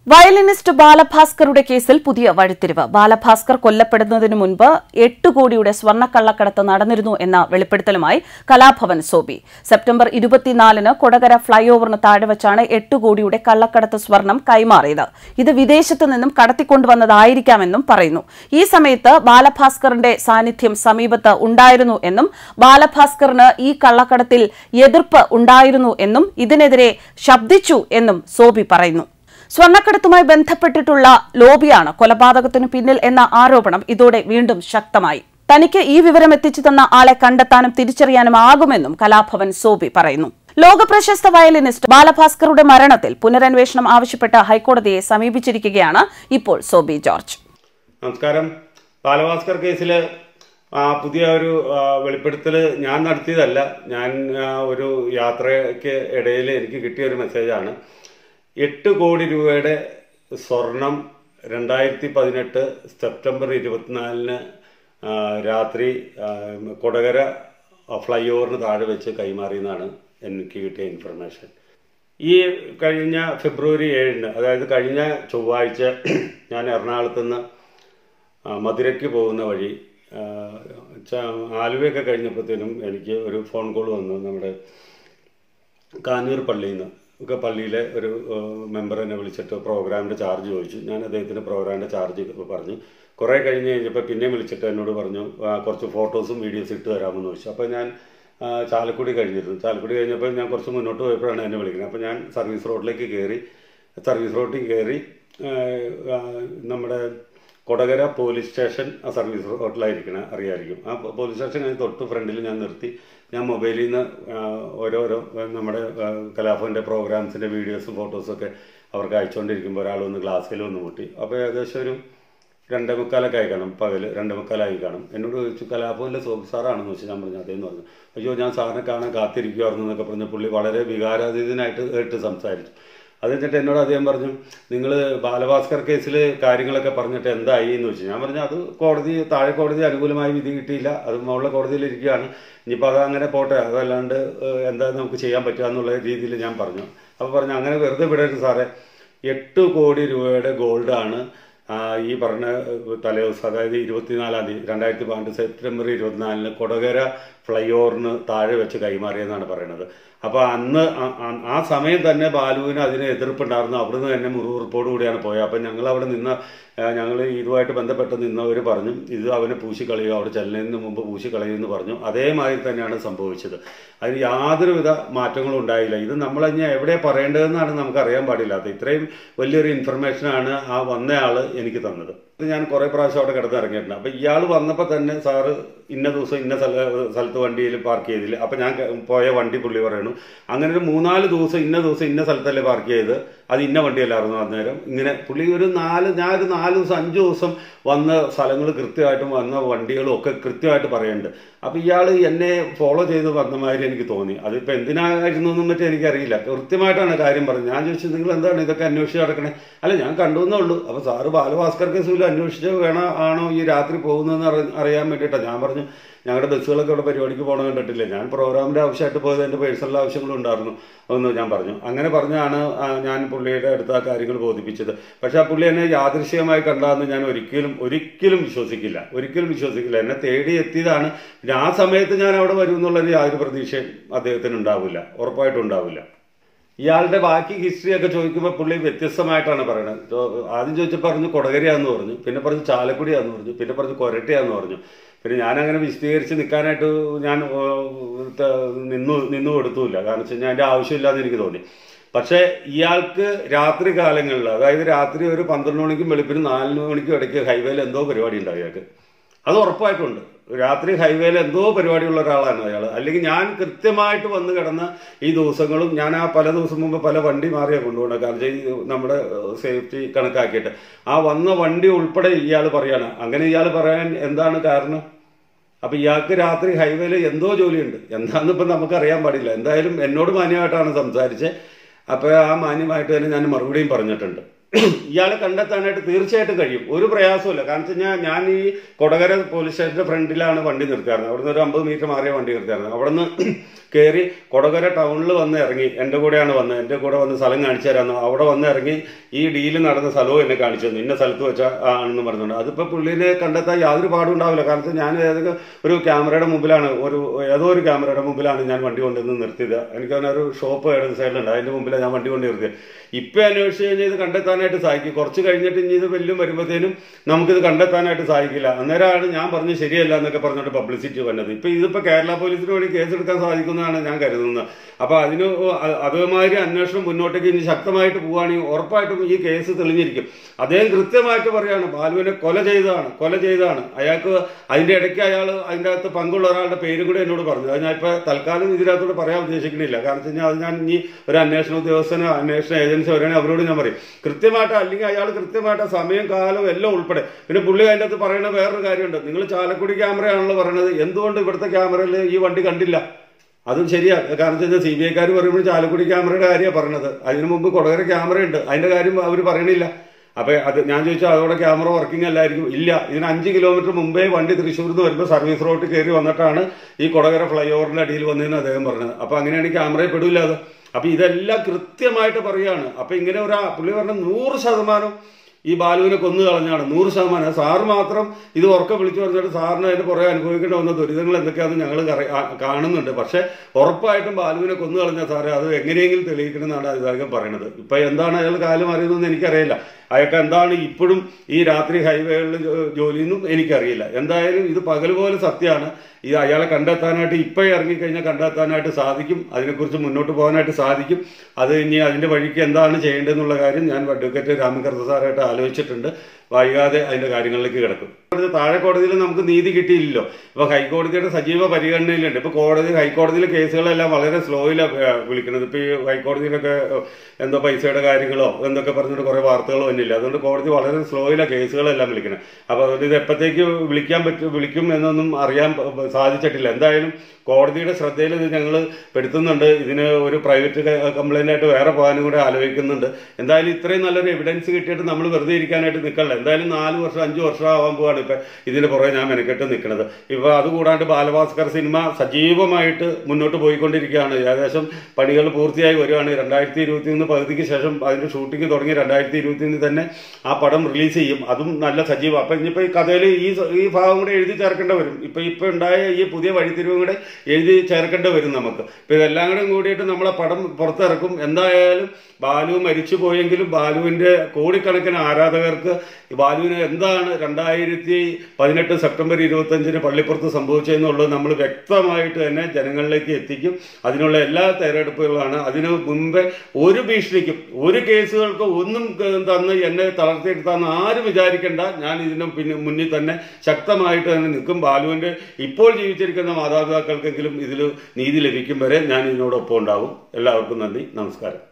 violinist ബാലഭാസ്കറുടെ കേസിൽ പുതിയ വഴിത്തിരിവ് ബാലഭാസ്കർ കൊല്ലപ്പെടുന്നതിന് മുൻപ് എട്ട് കോടിയുടെ സ്വർണ്ണക്കള്ളക്കടത്ത് നടന്നിരുന്നു എന്ന വെളിപ്പെടുത്തലുമായി കലാഭവൻ സോബി സെപ്റ്റംബർ ഇരുപത്തിനാലിന് കൊടകര ഫ്ളൈ ഓവറിന് താഴെ വച്ചാണ് എട്ട് കോടിയുടെ കള്ളക്കടത്ത് സ്വർണം കൈമാറിയത് ഇത് വിദേശത്തു നിന്നും കടത്തിക്കൊണ്ടുവന്നതായിരിക്കാമെന്നും പറയുന്നു ഈ സമയത്ത് ബാലഭാസ്കറിന്റെ സാന്നിധ്യം സമീപത്ത് ഉണ്ടായിരുന്നു എന്നും ബാലഭാസ്കറിന് ഈ കള്ളക്കടത്തിൽ എതിർപ്പ് ഉണ്ടായിരുന്നു എന്നും ഇതിനെതിരെ ശബ്ദിച്ചു എന്നും സോബി പറയുന്നു സ്വർണ്ണക്കടത്തുമായി ബന്ധപ്പെട്ടിട്ടുള്ള ലോബിയാണ് കൊലപാതകത്തിനു പിന്നിൽ എന്ന ആരോപണം ഇതോടെ വീണ്ടും ശക്തമായി തനിക്ക് ഈ വിവരം എത്തിച്ചു തന്ന ആളെ കണ്ടെത്താനും തിരിച്ചറിയാനും ആകുമെന്നും കലാഭവൻ സോബി പറയുന്നു ലോകപ്രശസ്ത വയലിനിസ്റ്റ് ബാലഭാസ്കറുടെ മരണത്തിൽ പുനരന്വേഷണം ആവശ്യപ്പെട്ട് ഹൈക്കോടതിയെ സമീപിച്ചിരിക്കുകയാണ് ഇപ്പോൾ സോബി ജോർജ് നമസ്കാരം ബാലഭാസ്കർ കേസിൽ പുതിയ ഒരു വെളിപ്പെടുത്തൽ ഞാൻ നടത്തിയതല്ല ഞാൻ ആ, ഒരു യാത്രയ്ക്ക് ഇടയിൽ എനിക്ക് കിട്ടിയ ഒരു മെസ്സേജാണ് എട്ട് കോടി രൂപയുടെ സ്വർണം രണ്ടായിരത്തി പതിനെട്ട് സെപ്റ്റംബർ ഇരുപത്തിനാലിന് ആ, രാത്രി ആ, കൊടകര ഫ്ലൈ ഓവറിന് താഴെ വെച്ച് കൈമാറിയെന്നാണ് എനിക്ക് കിട്ടിയ ഇൻഫർമേഷൻ ഈ കഴിഞ്ഞ ഫെബ്രുവരി ഏഴിന് അതായത് കഴിഞ്ഞ ചൊവ്വാഴ്ച ഞാൻ എറണാകുളത്ത് നിന്ന് ആ, മധുരയ്ക്ക് പോകുന്ന വഴി ആ, ച- ആലുവയൊക്കെ കഴിഞ്ഞപ്പോഴത്തേനും എനിക്ക് ഒരു ഫോൺ കോൾ വന്നു നമ്മുടെ കാഞ്ഞൂർ പള്ളിയിൽ നിന്ന് ഒക്കെ പള്ളിയിലെ ഒരു മെമ്പർ എന്നെ വിളിച്ചിട്ട് പ്രോഗ്രാമിൻ്റെ ചാർജ് ചോദിച്ചു ഞാൻ അദ്ദേഹത്തിന് പ്രോഗ്രാമിൻ്റെ ചാർജ് പറഞ്ഞു കുറേ കഴിഞ്ഞ് കഴിഞ്ഞപ്പോൾ പിന്നെയും വിളിച്ചിട്ട് എന്നോട് പറഞ്ഞു ആ, കുറച്ച് ഫോട്ടോസും വീഡിയോസും ഇട്ട് തരാമെന്ന് ചോദിച്ചു അപ്പോൾ ഞാൻ ആ, ചാലക്കുടി കഴിഞ്ഞിരുന്നു ചാലക്കുടി കഴിഞ്ഞപ്പോൾ ഞാൻ കുറച്ച് മുന്നോട്ട് പോയപ്പോഴാണ് എന്നെ വിളിക്കുന്നത് അപ്പോൾ ഞാൻ സർവീസ് റോഡിലേക്ക് കയറി സർവീസ് റോഡിൽ കയറി ആ, ആ, നമ്മുടെ കൊടകര പോലീസ് സ്റ്റേഷൻ ആ സർവീസ് റോഡിലായിരിക്കണം അറിയായിരിക്കും ആ പോ- പോലീസ് സ്റ്റേഷൻ കഴിഞ്ഞ് തൊട്ട് ഫ്രണ്ടിൽ ഞാൻ നിർത്തി ഞാൻ മൊബൈലിൽ നിന്ന് ആ, ഓരോരോ ആ, നമ്മുടെ ആ, കലാഭവൻ്റെ പ്രോഗ്രാംസിൻ്റെ വീഡിയോസും ഫോട്ടോസും ഒക്കെ അവർക്ക് അയച്ചുകൊണ്ടിരിക്കുമ്പോൾ ഒരാൾ വന്ന് ഗ്ലാസ്സിൽ വന്ന് മുട്ടി അപ്പോൾ ഏകദേശം ഒരു രണ്ടേ മുക്കാലൊക്കെ ആയി കാണും പകൽ രണ്ടേ മുക്കാലായി കാണും എന്നോട് ചോദിച്ചു കലാഭവനിലെ സോബി സാറാണെന്ന് വെച്ച് ഞാൻ പറഞ്ഞു അതേന്ന് പറഞ്ഞു അയ്യോ ഞാൻ സാറിനെ കാണാൻ കാത്തിരിക്കുമായിരുന്നു എന്നൊക്കെ പറഞ്ഞ് പുള്ളി വളരെ വികാരാതീതനായിട്ട് കേട്ട് സംസാരിച്ചു അത് കഴിഞ്ഞിട്ട് എന്നോട് അദ്ദേഹം പറഞ്ഞു നിങ്ങൾ ബാലഭാസ്കർ കേസിൽ കാര്യങ്ങളൊക്കെ പറഞ്ഞിട്ട് എന്തായി എന്ന് ചോദിച്ചു ഞാൻ പറഞ്ഞു അത് കോടതി താഴെ കോടതി അനുകൂലമായി വിധി കിട്ടിയില്ല അത് മുകളിലെ കോടതിയിൽ ഇരിക്കുകയാണ് ഇനിയിപ്പോൾ അത് അങ്ങനെ പോട്ടെ അതല്ലാണ്ട് ഏഹ്, എന്താ നമുക്ക് ചെയ്യാൻ പറ്റുക എന്നുള്ള രീതിയിൽ ഞാൻ പറഞ്ഞു അപ്പോൾ പറഞ്ഞു അങ്ങനെ വെറുതെ വിടരുത് സാറേ എട്ട് കോടി രൂപയുടെ ഗോൾഡാണ് ആ, ഈ പറഞ്ഞ ഏഹ്, തലേദിവസം അതായത് ഇരുപത്തിനാലാം തീയതി രണ്ടായിരത്തി പന്ത്രണ്ട് സെപ്റ്റംബർ ഇരുപത്തിനാലിന് കൊടകര ഫ്ലൈ ഓവറിന് താഴെ വെച്ച് കൈമാറിയെന്നാണ് പറയുന്നത് അപ്പോൾ അന്ന് ആ- ആ- ആ സമയം തന്നെ ബാലുവിന് അതിന് എതിർപ്പുണ്ടായിരുന്നു അവിടുന്ന് തന്നെ മുറിവുറുപ്പോട് കൂടിയാണ് പോയത് അപ്പം ഞങ്ങൾ അവിടെ നിന്ന ഞങ്ങൾ ഇതുമായിട്ട് ബന്ധപ്പെട്ട് നിന്നവർ പറഞ്ഞു ഇത് അവനെ പൂശിക്കളയുക അവിടെ ചെല്ലുന്നതിന് മുമ്പ് പൂശിക്കളയുമെന്ന് പറഞ്ഞു അതേമാതിരി തന്നെയാണ് സംഭവിച്ചത് അതിന് യാതൊരുവിധ മാറ്റങ്ങളും ഉണ്ടായില്ല ഇത് നമ്മൾ ഇനി എവിടെ പറയേണ്ടതെന്നാണ് നമുക്ക് അറിയാൻ പാടില്ലാത്തത് ഇത്രയും വലിയൊരു ഇൻഫർമേഷനാണ് ആ വന്നയാൾ എനിക്ക് തന്നത് ഇത് ഞാൻ കുറേ പ്രാവശ്യം അവിടെ കിടന്ന് ഇറങ്ങിയിട്ടുണ്ട് അപ്പം ഇയാൾ വന്നപ്പോൾ തന്നെ സാറ് ഇന്ന ദിവസം ഇന്ന സ്ഥല സ്ഥലത്ത് വണ്ടിയിൽ പാർക്ക് ചെയ്തില്ല അപ്പം ഞാൻ ക- പോയ വണ്ടി പുള്ളി പറയണു അങ്ങനെ ഒരു മൂന്നാല് ദിവസം ഇന്ന ദിവസം ഇന്ന സ്ഥലത്തല്ലേ പാർക്ക് ചെയ്ത് അത് ഇന്ന വണ്ടിയല്ലായിരുന്നു അന്നേരം ഇങ്ങനെ പുള്ളി ഒരു നാല് ഞാൻ ഒരു നാല് ദിവസം അഞ്ച് ദിവസം വന്ന സ്ഥലങ്ങൾ കൃത്യമായിട്ടും വന്ന വണ്ടികളും ഒക്കെ കൃത്യമായിട്ട് പറയുന്നുണ്ട് അപ്പം ഇയാൾ എന്നെ ഫോളോ ചെയ്ത് വന്ന മാതിരി എനിക്ക് തോന്നി അതിപ്പോൾ എന്തിനായിരുന്നു എന്നും മറ്റും എനിക്കറിയില്ല കൃത്യമായിട്ടാണ് കാര്യം പറഞ്ഞത് ഞാൻ ചോദിച്ചു നിങ്ങൾ എന്താണ് ഇതൊക്കെ അന്വേഷിച്ച് നടക്കണേ അല്ല ഞാൻ കണ്ടു എന്നേ ഉള്ളൂ അപ്പോൾ സാറ് ബാലഭാസ്കർ കേസിൽ അന്വേഷിച്ച് വേണോ ആണോ ഈ രാത്രി പോകുന്നതെന്ന് അറി- അറിയാൻ വേണ്ടിയിട്ടാണ് ഞാൻ പറഞ്ഞു ഞങ്ങളുടെ ബസ്സുകളൊക്കെ ഇവിടെ പരിപാടിക്ക് പോകണം കണ്ടിട്ടില്ലേ ഞാൻ പ്രോഗ്രാമിൻ്റെ ആവശ്യമായിട്ട് പോയത് എൻ്റെ പേഴ്സണൽ ആവശ്യങ്ങളും ഉണ്ടായിരുന്നു എന്ന് ഞാൻ പറഞ്ഞു അങ്ങനെ പറഞ്ഞാണ് ആ, ഞാൻ പുള്ളിയുടെ അടുത്ത് ആ കാര്യങ്ങൾ ബോധിപ്പിച്ചത് പക്ഷെ ആ പുള്ളി എന്നെ യാദൃശ്യമായി കണ്ടതെന്ന് ഞാൻ ഒരിക്കലും ഒരിക്കലും വിശ്വസിക്കില്ല ഒരിക്കലും വിശ്വസിക്കില്ല എന്നെ തേടി എത്തിയതാണ് പിന്നെ ആ സമയത്ത് ഞാൻ അവിടെ വരും എന്നുള്ളൊരു യാതൊരു പ്രതീക്ഷയും അദ്ദേഹത്തിന് ഉണ്ടാവില്ല ഉറപ്പായിട്ടും ഉണ്ടാവില്ല ഇയാളുടെ ബാക്കി ഹിസ്റ്ററി ഒക്കെ ചോദിക്കുമ്പോൾ പുള്ളി വ്യത്യസ്തമായിട്ടാണ് പറയുന്നത് ചോ- ആദ്യം ചോദിച്ചപ്പോൾ പറഞ്ഞു കൊടകരയാന്ന് പറഞ്ഞു പിന്നെ പറഞ്ഞു ചാലക്കുടിയാന്ന് പറഞ്ഞു പിന്നെ പറഞ്ഞു കൊരട്ടയാന്ന് പറഞ്ഞു പിന്നെ ഞാൻ അങ്ങനെ വിശദീകരിച്ച് നിൽക്കാനായിട്ട് ഞാൻ ഏഹ്, ത- നിന്നു നിന്നു കൊടുത്തുമില്ല കാരണം വെച്ച് കഴിഞ്ഞാൽ അതിൻ്റെ ആവശ്യമില്ലാന്ന് എനിക്ക് തോന്നി പക്ഷേ ഇയാൾക്ക് രാത്രി കാലങ്ങളിൽ അതായത് രാത്രി ഒരു പന്ത്രണ്ട് മണിക്കും വെളുപ്പിന് നാല് മണിക്കും ഇടയ്ക്ക് ഹൈവേയിൽ എന്തോ പരിപാടി ഉണ്ടാവും ഇയാൾക്ക് അത് ഉറപ്പായിട്ടുണ്ട് രാത്രി ഹൈവേയിൽ എന്തോ പരിപാടിയുള്ള ഒരാളാണ് അയാൾ അല്ലെങ്കിൽ ഞാൻ കൃത്യമായിട്ട് വന്ന് കിടന്ന ഈ ദിവസങ്ങളും ഞാൻ ആ പല ദിവസം മുമ്പ് പല വണ്ടി മാറിയാണ് കൊണ്ടുപോകണം കാരണം വെച്ചാൽ ഈ നമ്മുടെ സേഫ്റ്റി കണക്കാക്കിയിട്ട് ആ വന്ന വണ്ടി ഉൾപ്പെടെ ഇയാൾ പറയാണ് അങ്ങനെ ഇയാൾ പറയാൻ എന്താണ് കാരണം അപ്പൊ ഇയാൾക്ക് രാത്രി ഹൈവേയിൽ എന്തോ ജോലിയുണ്ട് എന്താണെന്ന് ഇപ്പം നമുക്കറിയാൻ പാടില്ല എന്തായാലും എന്നോട് മാന്യമായിട്ടാണ് സംസാരിച്ചത് അപ്പോൾ ആ മാന്യമായിട്ട് തന്നെ ഞാൻ മറുപടിയും പറഞ്ഞിട്ടുണ്ട് ഇയാളെ കണ്ടെത്താനായിട്ട് തീർച്ചയായിട്ടും കഴിയും ഒരു പ്രയാസമില്ല കാരണം വെച്ച് കഴിഞ്ഞാൽ ഞാൻ ഈ കൊടകര പോലീസ് സ്റ്റേഷന്റെ ഫ്രണ്ടിലാണ് വണ്ടി നിർത്തിയായിരുന്നത് അവിടുന്ന് ഒരു അമ്പത് മീറ്റർ മാറിയ വണ്ടി നിർത്തിയായിരുന്നത് അവിടെ നിന്ന് കയറി കൊടകര ടൗണിൽ വന്ന് ഇറങ്ങി എൻ്റെ കൂടെയാണ് വന്നത് എൻ്റെ കൂടെ വന്ന് സ്ഥലം കാണിച്ചു തരാമെന്ന് അവിടെ വന്ന് ഇറങ്ങി ഈ ഡീല് നടന്ന സ്ഥലവും എന്നെ കാണിച്ചു തന്നു ഇന്ന സ്ഥലത്ത് വെച്ച ആണെന്ന് പറഞ്ഞുകൊണ്ട് അതിപ്പോൾ പുള്ളിനെ കണ്ടെത്താൻ യാതൊരു പാടും ഉണ്ടാവില്ല കാരണം വെച്ചാൽ ഞാൻ ഏതൊക്കെ ഒരു ക്യാമറയുടെ മുമ്പിലാണ് ഒരു ഏതോ ഒരു ക്യാമറയുടെ മുമ്പിലാണ് ഞാൻ വണ്ടി കൊണ്ടുവന്ന് നിർത്തിയത് എനിക്ക് തന്നെ ഒരു ഷോപ്പ് ഇടത് സൈഡിലുണ്ട് അതിൻ്റെ മുമ്പിലാണ് ഞാൻ വണ്ടി കൊണ്ട് നിർത്തിയത് ഇപ്പം അന്വേഷിച്ച് കഴിഞ്ഞാൽ ഇത് കണ്ടെത്താനായിട്ട് സാധിക്കും കുറച്ച് കഴിഞ്ഞിട്ട് ഇനി ഇത് വലിയ വരുമ്പോഴത്തേനും നമുക്കിത് കണ്ടെത്താനായിട്ട് സാധിക്കില്ല അന്നേരമാണ് ഞാൻ പറഞ്ഞ് ശരിയല്ല എന്നൊക്കെ പറഞ്ഞിട്ട് പബ്ലിസിറ്റി വന്നത് ഇപ്പം ഇതിപ്പോൾ കേരള പോലീസിന് വേണ്ടി കേസെടുക്കാൻ സാധിക്കുന്നതാണ് ഞാൻ കരുതുന്നത് അപ്പോൾ അതിന് അ- അതുമാതിരി അന്വേഷണം മുന്നോട്ടേക്ക് ഇനി ശക്തമായിട്ട് പോവുകയാണെങ്കിൽ ഉറപ്പായിട്ടും ഈ കേസ് തെളിഞ്ഞിരിക്കും അദ്ദേഹം കൃത്യമായിട്ട് പറയാണ് ബാലുവിനെ കൊല ചെയ്തതാണ് കൊല ചെയ്തതാണ് അയാൾക്ക് അതിന്റെ ഇടയ്ക്ക് അയാൾ അതിൻ്റെ അകത്ത് പങ്കുള്ള ഒരാളുടെ പേരും കൂടെ എന്നോട് പറഞ്ഞു അത് ഞാൻ ഇപ്പോൾ തൽക്കാലം ഇതിനകത്തോട് പറയാൻ ഉദ്ദേശിക്കുന്നില്ല കാരണം വെച്ച് കഴിഞ്ഞാൽ അത് ഞാൻ ഇനി ഒരു അന്വേഷണ ഉദ്യോഗസ്ഥനോ അന്വേഷണ ഏജൻസി വരാണെങ്കിൽ അവരോട് ഞാൻ പറയും കൃത്യമായിട്ട് അല്ലെങ്കിൽ അയാൾ കൃത്യമായിട്ട് സമയം കാലം എല്ലാം ഉൾപ്പെടെ പിന്നെ പുള്ളി അതിൻ്റെ അകത്ത് പറയുന്ന വേറൊരു കാര്യമുണ്ട് നിങ്ങൾ ചാലക്കുടി ക്യാമറയാണല്ലോ പറയുന്നത് എന്തുകൊണ്ട് ഇവിടുത്തെ ക്യാമറയിൽ ഈ വണ്ടി കണ്ടില്ല അതും ശരിയാ കാരണം വെച്ചാൽ സി ബി ഐക്കാർ പറയുമ്പോൾ ചാലക്കുടി ക്യാമറയുടെ കാര്യമാണ് പറഞ്ഞത് അതിനു മുമ്പ് കൊടകര ക്യാമറ ഉണ്ട് അതിന്റെ കാര്യം അവർ പറയണില്ല അപ്പൊ അത് ഞാൻ ചോദിച്ചാൽ അതോടെ ക്യാമറ വർക്കിംഗ് അല്ലായിരിക്കും ഇല്ല ഇതിന് അഞ്ച് കിലോമീറ്റർ മുമ്പേ വണ്ടി തൃശ്ശൂരിൽ നിന്ന് വരുമ്പോൾ സർവീസ് റോഡ് കയറി വന്നിട്ടാണ് ഈ കൊടകര ഫ്ലൈ ഓവറിന്റെ അടിയിൽ വന്നതെന്ന് അദ്ദേഹം പറഞ്ഞത് അപ്പൊ അങ്ങനെയാണെങ്കിൽ ക്യാമറയിൽ പെടില്ല അത് അപ്പൊ ഇതെല്ലാം കൃത്യമായിട്ട് പറയാണ് അപ്പൊ ഇങ്ങനെ ഒരു പുള്ളി പറഞ്ഞ നൂറ് ശതമാനം ഈ ബാലുവിനെ കൊന്നു കളഞ്ഞാണ് നൂറ് ശതമാനം സാറ് മാത്രം ഇത് ഉറക്കെ വിളിച്ചു പറഞ്ഞിട്ട് സാറിന് അതിന് പുറകെ അനുഭവിക്കേണ്ടി വന്ന ദുരിതങ്ങൾ എന്തൊക്കെയാണെന്ന് ഞങ്ങൾ കാണുന്നുണ്ട് പക്ഷെ ഉറപ്പായിട്ടും ബാലുവിനെ കൊന്നു കളഞ്ഞ സാറേ അത് എങ്ങനെയെങ്കിലും തെളിയിക്കണമെന്നാണ് അദ്ദേഹം പറയുന്നത് ഇപ്പൊ എന്താണ് അയാൾ കാലം അറിയുന്നതെന്ന് എനിക്കറിയില്ല അയാൾക്ക് എന്താണ് ഇപ്പോഴും ഈ രാത്രി ഹൈവേകളിൽ ജോലിയെന്നും എനിക്കറിയില്ല എന്തായാലും ഇത് പകൽ പോലെ സത്യമാണ് ഇത് അയാളെ കണ്ടെത്താനായിട്ട് ഇപ്പം ഇറങ്ങിക്കഴിഞ്ഞാൽ കണ്ടെത്താനായിട്ട് സാധിക്കും അതിനെക്കുറിച്ച് മുന്നോട്ട് പോകാനായിട്ട് സാധിക്കും അത് ഇനി അതിന്റെ വഴിക്ക് എന്താണ് ചെയ്യേണ്ടതെന്നുള്ള കാര്യം ഞാൻ അഡ്വക്കേറ്റ് രാമകൃഷ്ണ സാറായിട്ട് ആലോചിച്ചിട്ടുണ്ട് വൈകാതെ അതിന്റെ കാര്യങ്ങളിലേക്ക് കിടക്കും ഇവിടുത്തെ താഴെ കോടതിയിൽ നമുക്ക് നീതി കിട്ടിയില്ലല്ലോ ഇപ്പൊ ഹൈക്കോടതിയുടെ സജീവ പരിഗണനയിലുണ്ട് ഇപ്പൊ കോടതി ഹൈക്കോടതിയിലെ കേസുകളെല്ലാം വളരെ സ്ലോയിലാണ് വിളിക്കുന്നത് ഇപ്പൊ ഈ ഹൈക്കോടതിയിലൊക്കെ എന്തോ പൈസയുടെ കാര്യങ്ങളോ എന്തൊക്കെ പറഞ്ഞിട്ട് കുറെ വാർത്തകൾ വന്നില്ല അതുകൊണ്ട് കോടതി വളരെ സ്ലോയിലാണ് കേസുകളെല്ലാം വിളിക്കുന്നത് അപ്പൊ അതുകൊണ്ട് ഇത് എപ്പോഴത്തേക്ക് വിളിക്കാൻ പറ്റും വിളിക്കും എന്നൊന്നും അറിയാൻ പ- സാധിച്ചിട്ടില്ല എന്തായാലും കോടതിയുടെ ശ്രദ്ധയിൽ ഇത് ഞങ്ങൾ പെടുത്തുന്നുണ്ട് ഇതിന് ഒരു പ്രൈവറ്റ് കംപ്ലൈന്റ് ആയിട്ട് വേറെ പോകാനും കൂടെ ആലോചിക്കുന്നുണ്ട് എന്തായാലും ഇത്രയും നല്ലൊരു എവിഡൻസ് കിട്ടിയിട്ട് നമ്മൾ വെറുതെ ഇരിക്കാനായിട്ട് നിൽക്കണ്ട എന്തായാലും നാല് വർഷം അഞ്ച് വർഷം ആവാൻ പോവാണ് ഇപ്പൊ ഇതിന് പുറകെ ഞാൻ മെനക്കെട്ട് നിൽക്കുന്നത് ഇപ്പൊ അതുകൂടാണ്ട് ബാലഭാസ്കർ സിനിമ സജീവമായിട്ട് മുന്നോട്ട് പോയിക്കൊണ്ടിരിക്കുകയാണ് ഏകദേശം പണികൾ പൂർത്തിയായി വരികയാണ് രണ്ടായിരത്തി ഇരുപത്തി ഒന്ന് പകുതിക്ക് ശേഷം അതിന്റെ ഷൂട്ടിംഗ് തുടങ്ങി രണ്ടായിരത്തി ഇരുപത്തി ഒന്ന് തന്നെ ആ പടം റിലീസ് ചെയ്യും അതും നല്ല സജീവം അപ്പൊ ഇനിയിപ്പോ ഈ കഥയിൽ ഈ സ- ഈ ഭാഗം കൂടെ എഴുതി ചേർക്കേണ്ടി വരും ഇപ്പൊ ഇപ്പൊ ഉണ്ടായ ഈ പുതിയ വഴിത്തിരിവും കൂടെ എഴുതി ചേർക്കേണ്ടി വരും നമുക്ക് ഇപ്പൊ ഇതെല്ലാം കൂടെ കൂടിയിട്ട് നമ്മളെ പടം പുറത്തിറക്കും എന്തായാലും ബാലു മരിച്ചു പോയെങ്കിലും ബാലുവിന്റെ കോടിക്കണക്കിന് ആരാധകർക്ക് ഈ ബാലുവിന് എന്താണ് രണ്ടായിരത്തി പതിനെട്ട് സെപ്റ്റംബർ ഇരുപത്തി അഞ്ചിന് പള്ളിപ്പുറത്ത് സംഭവിച്ചതെന്നുള്ളത് നമ്മൾ വ്യക്തമായിട്ട് തന്നെ ജനങ്ങളിലേക്ക് എത്തിക്കും അതിനുള്ള എല്ലാ തയ്യാറെടുപ്പുകളാണ് അതിന് മുമ്പേ ഒരു ഭീഷണിക്കും ഒരു കേസുകൾക്ക് ഒന്നും ക- തന്ന് എന്നെ തളർത്തിയെടുത്താന്ന് ആരും വിചാരിക്കേണ്ട ഞാൻ ഇതിന് പിന്നെ മുന്നിൽ തന്നെ ശക്തമായിട്ട് തന്നെ നിൽക്കും ബാലുവിന്റെ ഇപ്പോൾ ജീവിച്ചിരിക്കുന്ന മാതാപിതാക്കൾക്കെങ്കിലും ഇതിൽ നീതി ലഭിക്കും വരെ ഞാൻ ഇതിനോടൊപ്പം ഉണ്ടാവും എല്ലാവർക്കും നന്ദി നമസ്കാരം